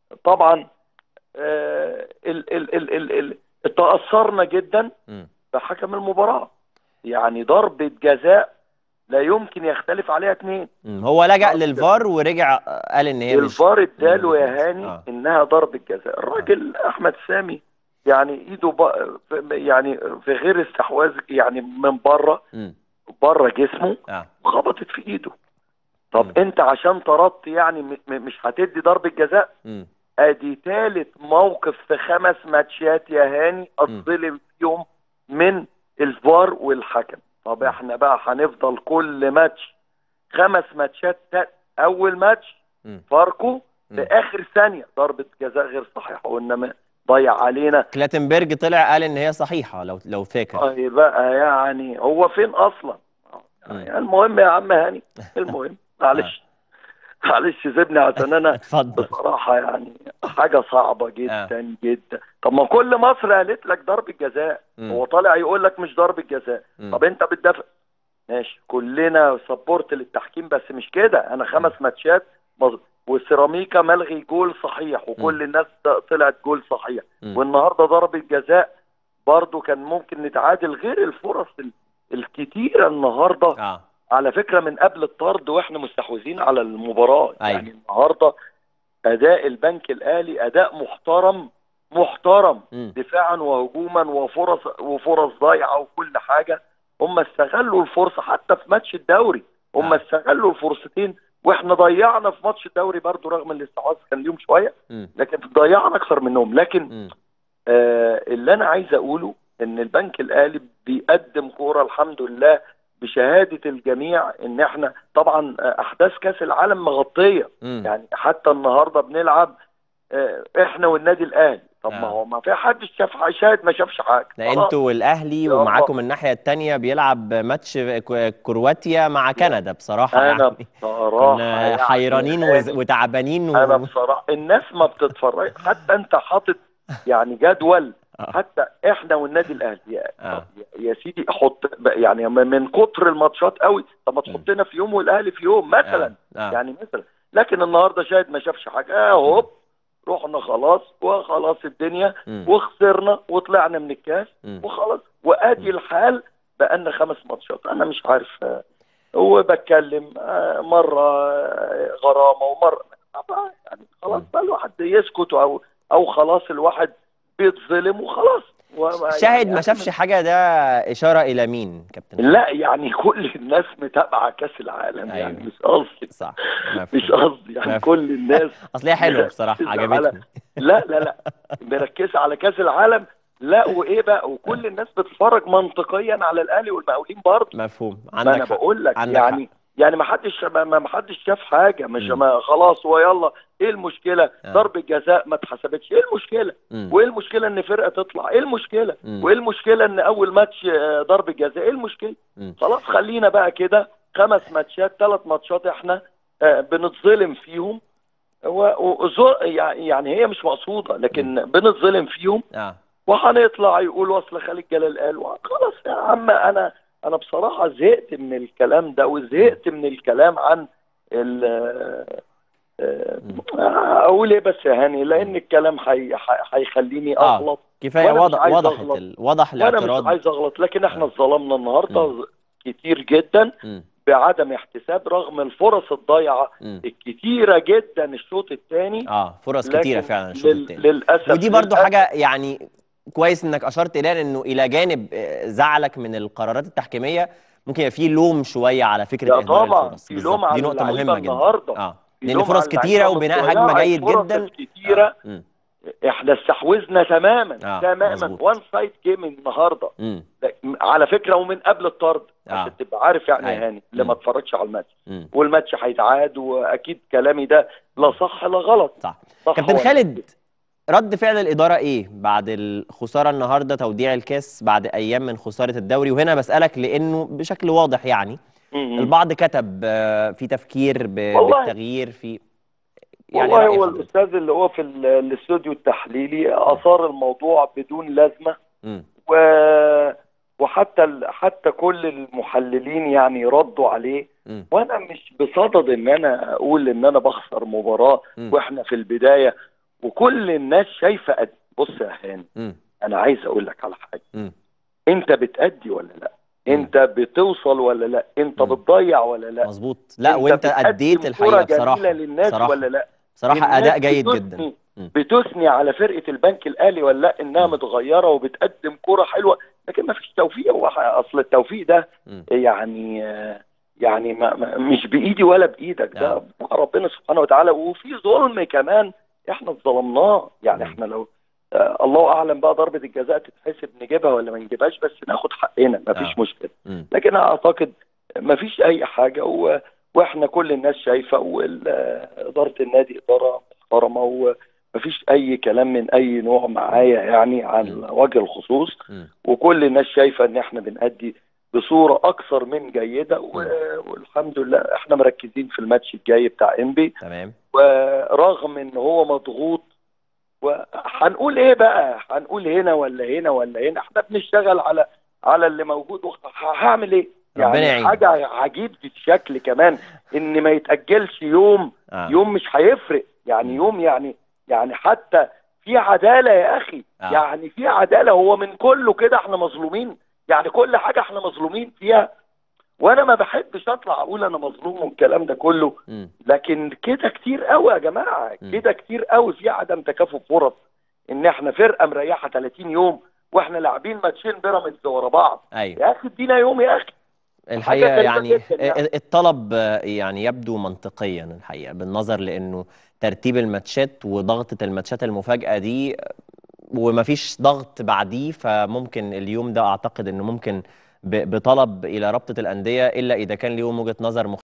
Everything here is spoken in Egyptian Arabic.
طبعا آه، ال ال ال ال ال تاثرنا جدا مم. بحكم المباراه يعني ضربه جزاء لا يمكن يختلف عليها اثنين مم. هو لجأ آه، للفار ورجع قال ان هي مش الفار اداله مش- يا هاني آه. انها ضربه جزاء الراجل احمد سامي يعني ايده ب... يعني في غير استحواذ يعني من بره مم. بره جسمه اه خبطت في ايده طب مم. انت عشان طردت يعني م... م- مش هتدي ضربه جزاء مم. ادي ثالث موقف في خمس ماتشات يا هاني اتظلم فيهم من الفار والحكم طب احنا بقى هنفضل كل ماتش خمس ماتشات تا- اول ماتش مم. فاركو في مم. اخر ثانيه ضربه جزاء غير صحيحه وانما ضيع علينا كلاتنبرج طلع قال ان هي صحيحه لو لو فاكر اي بقى يعني هو فين اصلا يعني المهم يا عم هاني المهم معلش معلش سيبني عشان انا اتفضل بصراحه يعني حاجه صعبه جدا جدا طب ما كل مصر قالت لك ضربه جزاء مم. هو طالع يقول لك مش ضربه جزاء مم. طب انت بتدافع ماشي كلنا سبورت للتحكيم بس مش كده انا خمس ماتشات مظ- وسيراميكا ملغي جول صحيح وكل الناس طلعت جول صحيح مم. والنهارده ضربه جزاء برضو كان ممكن نتعادل غير الفرص ال- الكتيره النهارده اه على فكره من قبل الطرد واحنا مستحوذين على المباراه أيوة. يعني النهارده اداء البنك الاهلي اداء محترم محترم مم. دفاعا وهجوما وفرص وفرص ضايعه وكل حاجه هم استغلوا الفرصه حتى في ماتش الدوري هم آه. استغلوا الفرصتين واحنا ضيعنا في ماتش الدوري برضو رغم الاستحواذ كان ليهم شويه مم. لكن ضيعنا اكثر منهم لكن مم. آه اللي انا عايز اقوله ان البنك الاهلي بيقدم كوره الحمد لله بشهاده الجميع ان احنا طبعا آه، احداث كاس العالم مغطيه مم. يعني حتى النهارده بنلعب آه، احنا والنادي الاهلي طب آه. ما هو ما في حد شاف شاهد ما شافش حاجه ده خلاص. انتوا والاهلي يا ومعاكم الناحيه الثانيه بيلعب ماتش كو- كرواتيا مع كندا بصراحه انا يعني بصراحه كنا يعني حيرانين وز- يعني وتعبانين انا و... بصراحه الناس ما بتتفرج حتى انت حاطط يعني جدول آه. حتى احنا والنادي الاهلي يا, آه. يا سيدي حط بقى يعني من كتر الماتشات قوي طب ما تحطنا في يوم والاهلي في يوم مثلا آه. آه. يعني مثلا لكن النهارده شاهد ما شافش حاجه اه هوب رحنا خلاص وخلاص الدنيا مم. وخسرنا وطلعنا من الكاس مم. وخلاص وادي الحال بقالنا خمس ماتشات انا مش عارف آه، وبتكلم آه، مره آه، غرامه ومره طبعا يعني خلاص بقى الواحد يسكت او او خلاص الواحد بيتظلم وخلاص وما- شاهد يعني ما شافش حاجه ده اشاره الى مين كابتن لا يعني كل الناس متابعه كاس العالم يعني أيوة. مش قصدي صح مش مفهوم. قصدي يعني مفهوم. كل الناس اصل هي حلوه بصراحه مركزة عجبتني لا لا لا مركزه على كاس العالم لا وايه بقى وكل الناس بتتفرج منطقيا على الاهلي والمقاولين برضه مفهوم ما انا عندك حق بقول لك عندك يعني يعني ما حدش ما ما حدش شاف حاجه مش مم. ما خلاص ويلا ايه المشكله آه. ضربه جزاء ما اتحسبتش ايه المشكله مم. وايه المشكله ان فرقه تطلع ايه المشكله مم. وايه المشكله ان اول ماتش آه، ضربه جزاء ايه المشكله مم. خلاص خلينا بقى كده خمس ماتشات ثلاث ماتشات احنا آه، بنتظلم فيهم و- وزو- يعني هي مش مقصوده لكن بنتظلم فيهم اه وهنطلع يقولوا اصل خالد جلال قال خلاص يا عم انا انا بصراحه زهقت من الكلام ده وزهقت من الكلام عن ال آه، اقول ايه بس يا هاني لان الكلام هي- هي- هيخليني آه. اغلط كفايه وأنا مش وضح عايز وضحت أغلط. ال... وضح وانا مش الاعتراض عايز اغلط لكن احنا آه. اتظلمنا النهارده مم. كتير جدا مم. بعدم احتساب رغم الفرص الضايعه مم. الكتيره جدا الشوط الثاني اه فرص كتيره فعلا الشوط لل... الثاني للاسف ودي برضو للأسف حاجه يعني كويس انك اشرت اليها انه الى جانب آه، زعلك من القرارات التحكيميه ممكن يبقى في لوم شويه على فكره يا اهدار طبعا الفرص في بالظبط. لوم على دي نقطه اللعيبة مهمه جدا النهارده اه في لان لوم فرص على كتيره اللعيبة وبناء الضياع، هجمه جيد الفرص جدا الكتيره آه. مم. احنا استحوذنا تماما آه، تماما مظبوط. وان سايد جيم النهارده مم. على فكره ومن قبل الطرد آه. عشان تبقى عارف يعني أيوة. يا هاني اللي ما مم. اتفرجش على الماتش مم. والماتش هيتعاد واكيد كلامي ده لا صح لا غلط صح صح كابتن ولا خالد رد فعل الإدارة إيه بعد الخسارة النهاردة توديع الكاس بعد أيام من خسارة الدوري وهنا بسألك لأنه بشكل واضح يعني مم. البعض كتب آه، في تفكير ب- والله. بالتغيير في يعني والله رأي هو حضرتك. الاستاذ اللي هو في ال- الاستوديو التحليلي اثار الموضوع بدون لازمه مم. و وحتى ال... حتى كل المحللين يعني ردوا عليه مم. وانا مش بصدد ان انا اقول ان انا بخسر مباراه مم. واحنا في البدايه وكل الناس شايفه قد بص يا هاني مم. انا عايز اقول لك على حاجه مم. انت بتأدي ولا لا مم. انت بتوصل ولا لا انت مم. بتضيع ولا لا مظبوط لا انت وانت بتقدم اديت كرة الحقيقه جميلة بصراحه للناس بصراحه ولا لا بصراحه الناس اداء جيد بتثني- جدا مم. بتثني على فرقه البنك الاهلي ولا لا انها مم. متغيره وبتقدم كرة حلوه لكن ما فيش توفيق هو ح- اصل التوفيق ده مم. يعني آه، يعني ما ما- مش بايدي ولا بايدك ده آه. ربنا سبحانه وتعالى وفي ظلم كمان احنا ظلمناه يعني مم. احنا لو آه الله اعلم بقى ضربه الجزاء تتحسب نجيبها ولا ما نجيبهاش بس ناخد حقنا ما فيش آه. مشكله مم. لكن اعتقد ما فيش اي حاجه و... واحنا كل الناس شايفه واداره النادي اداره محترمه وما فيش اي كلام من اي نوع معايا يعني على مم. وجه الخصوص مم. وكل الناس شايفه ان احنا بنأدي بصوره اكثر من جيده و... والحمد لله احنا مركزين في الماتش الجاي بتاع انبي تمام ورغم ان هو مضغوط وهنقول ايه بقى هنقول هنا ولا هنا ولا هنا احنا بنشتغل على على اللي موجود وه- هعمل ايه ربنا يعني يعين. حاجه عجيب الشكل كمان ان ما يتاجلش يوم آه. يوم مش هيفرق يعني يوم يعني يعني حتى في عداله يا اخي آه. يعني في عداله هو من كله كده احنا مظلومين يعني كل حاجه احنا مظلومين فيها وانا ما بحبش اطلع اقول انا مظلوم والكلام ده كله مم. لكن كده كتير قوي يا جماعه مم. كده كتير قوي في عدم تكافؤ فرص ان احنا فرقه مريحه 30 يوم واحنا لاعبين ماتشين بيراميدز ورا بعض ايوه يا اخي ادينا يوم يا اخي الحقيقة غريبة يعني جداً يعني. ال- الطلب آه، يعني يبدو منطقيا الحقيقة بالنظر لأنه ترتيب الماتشات وضغطة الماتشات المفاجأة دي آه، ومفيش ضغط بعديه فممكن اليوم ده أعتقد أنه ممكن ب- بطلب إلى رابطة الأندية إلا إذا كان ليهم وجهة نظر